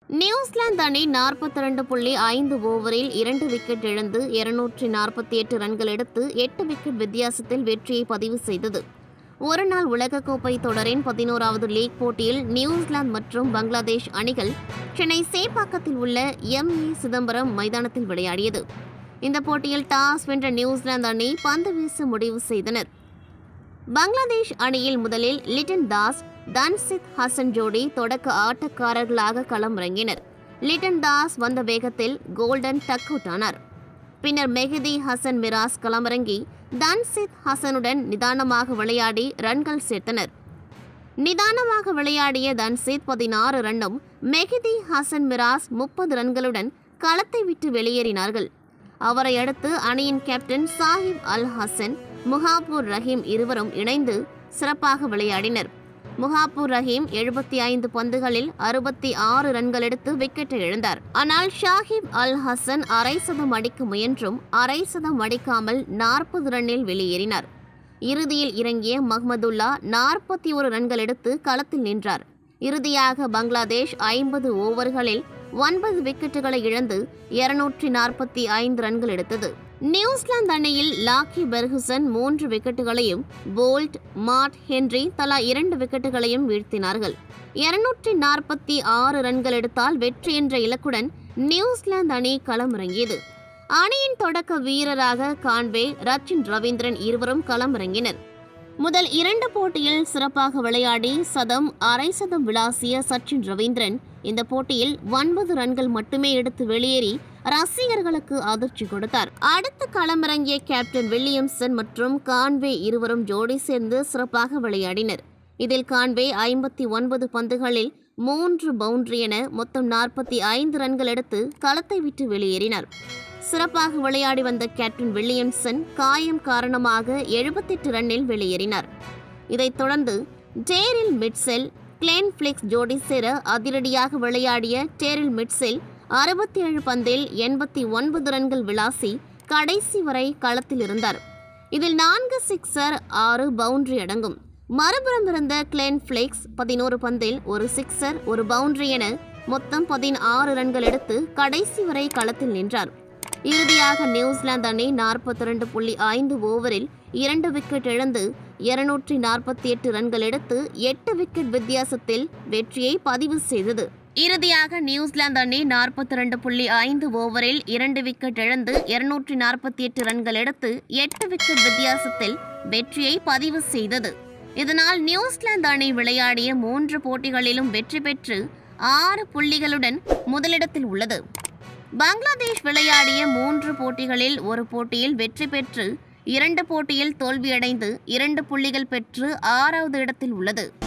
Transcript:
New Zealand அணி நாற்பத்தி ரெண்டு புள்ளி ஐந்து ஓவரில் இரண்டு விக்கெட் இழந்து இருநூற்றி நாற்பத்தி எட்டு ரன்கள் எடுத்து எட்டு விக்கெட் வித்தியாசத்தில் வெற்றியை பதிவு செய்தது ஒருநாள் உலகக்கோப்பை தொடரின் பதினோராவது லீக் போட்டியில் நியூசிலாந்து மற்றும் பங்களாதேஷ் அணிகள் சென்னை சேப்பாக்கத்தில் உள்ள எம் ஏ சிதம்பரம் மைதானத்தில் விளையாடியது இந்த போட்டியில் டாஸ் வென்ற நியூசிலாந்து அணி பந்து வீச முடிவு செய்தனர் பங்களாதேஷ் அணியில் முதலில் லிட்டன் தாஸ் தன்சித் ஹசன் ஜோடி தொடக்க ஆட்டக்காரர்களாக களமிறங்கினர் லிட்டன் தாஸ் வந்த வேகத்தில் கோல்டன் டக் அவுட் ஆனார் பின்னர் மெஹதி ஹசன் மிராஸ் களமிறங்கி தன்சித் ஹசனுடன் நிதானமாக விளையாடி ரன்கள் சேர்த்தனர் நிதானமாக விளையாடிய தன்சித் பதினாறு ரன்னும் மெஹதி ஹசன் மிராஸ் முப்பது ரன்களுடன் களத்தை விட்டு வெளியேறினார்கள் அவரை அடுத்து அணியின் கேப்டன் சாஹிப் அல் ஹசன் முஹாபூர் ரஹீம் இருவரும் இணைந்து சிறப்பாக விளையாடினர் முஹாபூர் ரஹீம் எழுபத்தி ஐந்து பந்துகளில் அறுபத்தி ஆறு ரன்கள் எடுத்து விக்கெட்டை இழந்தார் ஆனால் ஷாஹிப் அல் ஹசன் அரை சதம் அடிக்க முயன்றும் அரை சதம் அடிக்காமல் நாற்பது ரன்னில் வெளியேறினார் இறுதியில் இறங்கிய மஹ்மதுல்லா நாற்பத்தி ஒரு ரன்கள் எடுத்து களத்தில் நின்றார் இறுதியாக பங்களாதேஷ் ஐம்பது ஓவர்களில் ஒன்பது விக்கெட்டுகளை இழந்து இருநூற்றி நாற்பத்தி ஐந்து ரன்கள் எடுத்தது நியூசிலாந்து அணியில் லாக்கி பெர்குசன் மூன்று விக்கெட்டுகளையும் போல்ட் மாட் ஹென்றி தலா இரண்டு விக்கெட்டுகளையும் வீழ்த்தினார்கள் இருநூற்றி நாற்பத்தி ஆறு ரன்கள் எடுத்தால் வெற்றி என்ற இலக்குடன் நியூசிலாந்து அணி களமிறங்கியது அணியின் தொடக்க வீரராக கான்வே ரச்சின் ரவீந்திரன் இருவரும் களமிறங்கினர் முதல் இரண்டு போட்டியில் சிறப்பாக விளையாடி சதம் அரை சதம் விளாசிய சச்சின் ரவீந்திரன் இந்த போட்டியில் ஒன்பது ரன்கள் மட்டுமே எடுத்து வெளியேறி ரசிகர்களுக்கு அதிர்ச்சி கொடுத்தார் அடுத்து களமிறங்கிய கேப்டன் வில்லியம்சன் மற்றும் கான்வே இருவரும் ஜோடி சேர்ந்து சிறப்பாக விளையாடினர் இதில் கான்வே ஐம்பத்தி ஒன்பது பந்துகளில் மூன்று பவுண்டரி என மொத்தம் நாற்பத்தி ஐந்து ரன்கள் எடுத்து களத்தை விட்டு வெளியேறினார் சிறப்பாக விளையாடி வந்த கேப்டன் வில்லியம்சன் காயம் காரணமாக எழுபத்தெட்டு ரன்னில் வெளியேறினார் இதைத் தொடர்ந்து டேரில் மிட்செல் கிளேன் பிளிக்ஸ் ஜோடி சேர அதிரடியாக விளையாடிய டேரில் மிட்செல் அறுபத்தி ஏழு பந்தில் எண்பத்தி ஒன்பது ரன்கள் விளாசி கடைசி வரை களத்தில் இருந்தார் இதில் நான்கு சிக்ஸர் ஆறு பவுண்டரி அடங்கும் மறுபுறம் இருந்த கிளேன் பிளேக்ஸ் பதினோரு பந்தில் ஒரு சிக்ஸர் ஒரு பவுண்டரி என மொத்தம் பதினாறு ரன்கள் எடுத்து கடைசி வரை களத்தில் நின்றார் இறுதியாக நியூசிலாந்து அணி நாற்பத்தி ரெண்டு புள்ளி ஐந்து ஓவரில் இரண்டு விக்கெட் இழந்து இருநூற்றி நாற்பத்தி எட்டு ரன்கள் எடுத்து எட்டு விக்கெட் வித்தியாசத்தில் வெற்றியை பதிவு செய்தது இறுதியாக நியூசிலாந்து அணி நாற்பத்தி ரெண்டு புள்ளி ஐந்து ஓவரில் இரண்டு விக்கெட் இழந்து இருநூற்றி நாற்பத்தி எட்டு ரன்கள் எடுத்து எட்டு விக்கெட் வித்தியாசத்தில் வெற்றியை பதிவு செய்தது இதனால் நியூசிலாந்து அணி விளையாடிய மூன்று போட்டிகளிலும் வெற்றி பெற்று ஆறு புள்ளிகளுடன் முதலிடத்தில் உள்ளது பங்களாதேஷ் விளையாடிய மூன்று போட்டிகளில் ஒரு போட்டியில் வெற்றி பெற்று இரண்டு போட்டியில் தோல்வியடைந்து இரண்டு புள்ளிகள் பெற்று ஆறாவது இடத்தில் உள்ளது